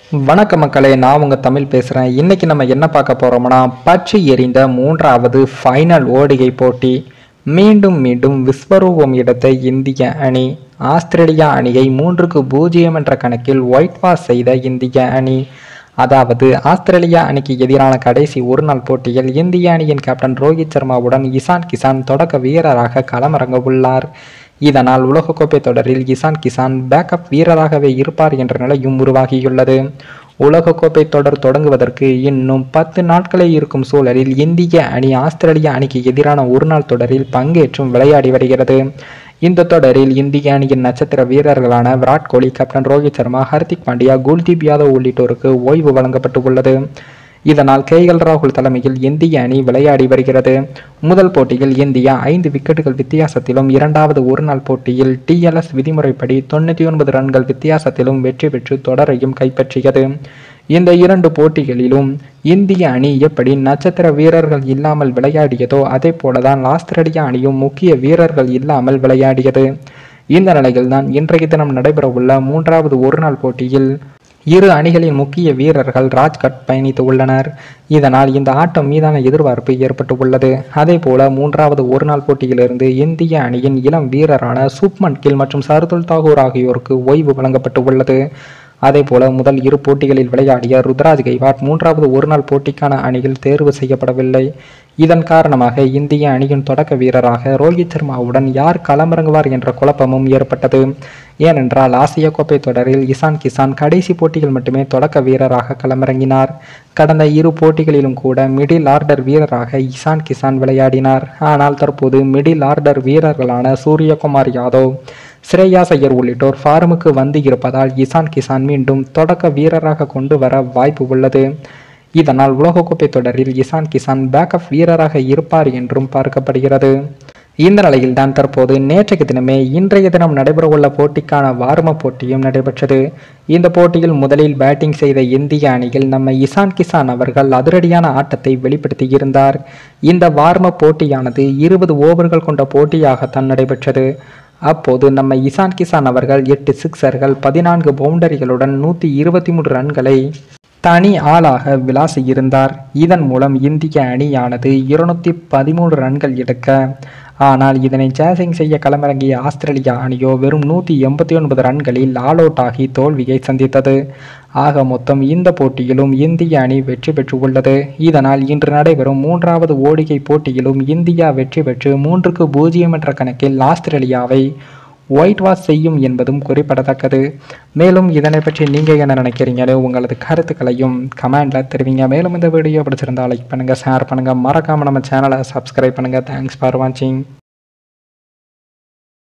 வணக்க மக்களே நான் உங்க தமிழ் பேசுறேன் இன்னைக்கு நம்ம என்ன பார்க்க போறோம்னா பற்றி எறிந்த மூன்றாவது ஃபைனல் ஓடிகை போட்டி மீண்டும் மீண்டும் விஸ்வரூபம் எடுத்த இந்திய அணி ஆஸ்திரேலியா அணியை மூன்றுக்கு பூஜ்ஜியம் என்ற கணக்கில் ஒயிட் வாஷ் செய்த இந்திய அணி அதாவது ஆஸ்திரேலியா அணிக்கு எதிரான கடைசி ஒருநாள் போட்டியில் இந்திய அணியின் கேப்டன் ரோஹித் சர்மாவுடன் இசான் கிசான் தொடக்க வீரராக களமிறங்க உள்ளார் இதனால் உலகக்கோப்பை தொடரில் இசான் கிசான் பேக்கப் வீரராகவே இருப்பார் என்ற நிலையும் உருவாகியுள்ளது உலகக்கோப்பை தொடர் தொடங்குவதற்கு இன்னும் பத்து நாட்களே இருக்கும் சூழலில் இந்திய அணி ஆஸ்திரேலியா அணிக்கு எதிரான ஒருநாள் தொடரில் பங்கேற்றும் விளையாடி வருகிறது இந்த தொடரில் இந்திய அணியின் நட்சத்திர வீரர்களான விராட் கோலி கேப்டன் ரோஹித் சர்மா ஹர்திக் பாண்டியா குல்தீப் யாதவ் உள்ளிட்டோருக்கு ஓய்வு வழங்கப்பட்டு உள்ளது இதனால் கே எல் ராகுல் தலைமையில் இந்திய அணி விளையாடி வருகிறது முதல் போட்டியில் இந்தியா ஐந்து விக்கெட்டுகள் வித்தியாசத்திலும் இரண்டாவது ஒருநாள் போட்டியில் டிஎல்எஸ் விதிமுறைப்படி தொண்ணூற்றி ஒன்பது ரன்கள் வித்தியாசத்திலும் வெற்றி பெற்று தொடரையும் கைப்பற்றியது இந்த இரண்டு போட்டிகளிலும் இந்திய அணி எப்படி நட்சத்திர வீரர்கள் இல்லாமல் விளையாடியதோ அதே போலதான் ஆஸ்திரேலியா அணியும் முக்கிய வீரர்கள் இல்லாமல் விளையாடியது இந்த நிலையில்தான் இன்றைய தினம் நடைபெறவுள்ள மூன்றாவது ஒருநாள் போட்டியில் இரு அணிகளின் முக்கிய வீரர்கள் ராஜ்கட் பயணித்து உள்ளனர் இதனால் இந்த ஆட்டம் மீதான எதிர்பார்ப்பு ஏற்பட்டு உள்ளது அதே போல மூன்றாவது ஒருநாள் போட்டியிலிருந்து இந்திய அணியின் இளம் வீரரான சுப்மன் கில் மற்றும் சர்துல் தாகூர் ஆகியோருக்கு ஓய்வு வழங்கப்பட்டு உள்ளது அதே போல முதல் இரு போட்டிகளில் விளையாடிய ருத்ராஜ் கைவாட் மூன்றாவது ஒருநாள் போட்டிக்கான அணியில் தேர்வு செய்யப்படவில்லை இதன் காரணமாக இந்திய அணியின் தொடக்க வீரராக ரோஹித் சர்மாவுடன் யார் களமிறங்குவார் என்ற குழப்பமும் ஏற்பட்டது ஏனென்றால் ஆசிய கோப்பை தொடரில் இசான் கிசான் கடைசி போட்டியில் மட்டுமே தொடக்க வீரராக களமிறங்கினார் கடந்த இரு போட்டிகளிலும் கூட மிடில் ஆர்டர் வீரராக இசான் கிசான் விளையாடினார் ஆனால் தற்போது மிடில் ஆர்டர் வீரர்களான சூரியகுமார் யாதவ் ஸ்ரேயாஸ் ஐயர் உள்ளிட்டோர் ஃபார்முக்கு வந்து இருப்பதால் இசான் கிசான் மீண்டும் தொடக்க வீரராக கொண்டு வர வாய்ப்பு உள்ளது இதனால் உலகக்கோப்பை தொடரில் இசான் கிசான் பேக்கப் வீரராக இருப்பார் என்றும் பார்க்கப்படுகிறது இந்த நிலையில்தான் தற்போது நேற்றைய தினமே இன்றைய தினம் நடைபெறவுள்ள போட்டிக்கான வார்ம போட்டியும் நடைபெற்றது இந்த போட்டியில் முதலில் பேட்டிங் செய்த இந்திய அணியில் நம்ம இசான் கிசான் அவர்கள் அதிரடியான ஆட்டத்தை வெளிப்படுத்தியிருந்தார் இந்த வார்ம போட்டியானது இருபது ஓவர்கள் கொண்ட போட்டியாகத்தான் நடைபெற்றது அப்போது நம்ம இசான் கிசான் அவர்கள் எட்டு சிக்சர்கள் பதினான்கு பவுண்டரிகளுடன் நூற்றி இருபத்தி மூன்று ரன்களை தனி ஆளாக விளாசியிருந்தார் இதன் மூலம் இந்திய அணியானது இருநூத்தி பதிமூன்று ரன்கள் எடுக்க ஆனால் இதனை சேசிங் செய்ய களமிறங்கிய ஆஸ்திரேலியா அணியோ வெறும் நூற்றி எண்பத்தி ஒன்பது ரன்களில் ஆல் அவுட் ஆகி தோல்வியை சந்தித்தது ஆக மொத்தம் இந்த போட்டியிலும் இந்திய அணி வெற்றி பெற்று உள்ளது இதனால் இன்று நடைபெறும் மூன்றாவது ஓடிகை போட்டியிலும் இந்தியா வெற்றி பெற்று மூன்றுக்கு பூஜ்ஜியம் என்ற கணக்கில் ஆஸ்திரேலியாவை ஒயிட் வாஷ் செய்யும் என்பதும் குறிப்பிடத்தக்கது மேலும் இதனை பற்றி நீங்கள் என்ன நினைக்கிறீங்க உங்களது கருத்துக்களையும் கமெண்டில் தெரிவிங்க மேலும் இந்த வீடியோ பிடிச்சிருந்தா லைக் பண்ணுங்கள் ஷேர் பண்ணுங்கள் மறக்காமல் நம்ம சேனலை சப்ஸ்கிரைப் பண்ணுங்கள் தேங்க்ஸ் ஃபார் வாட்சிங்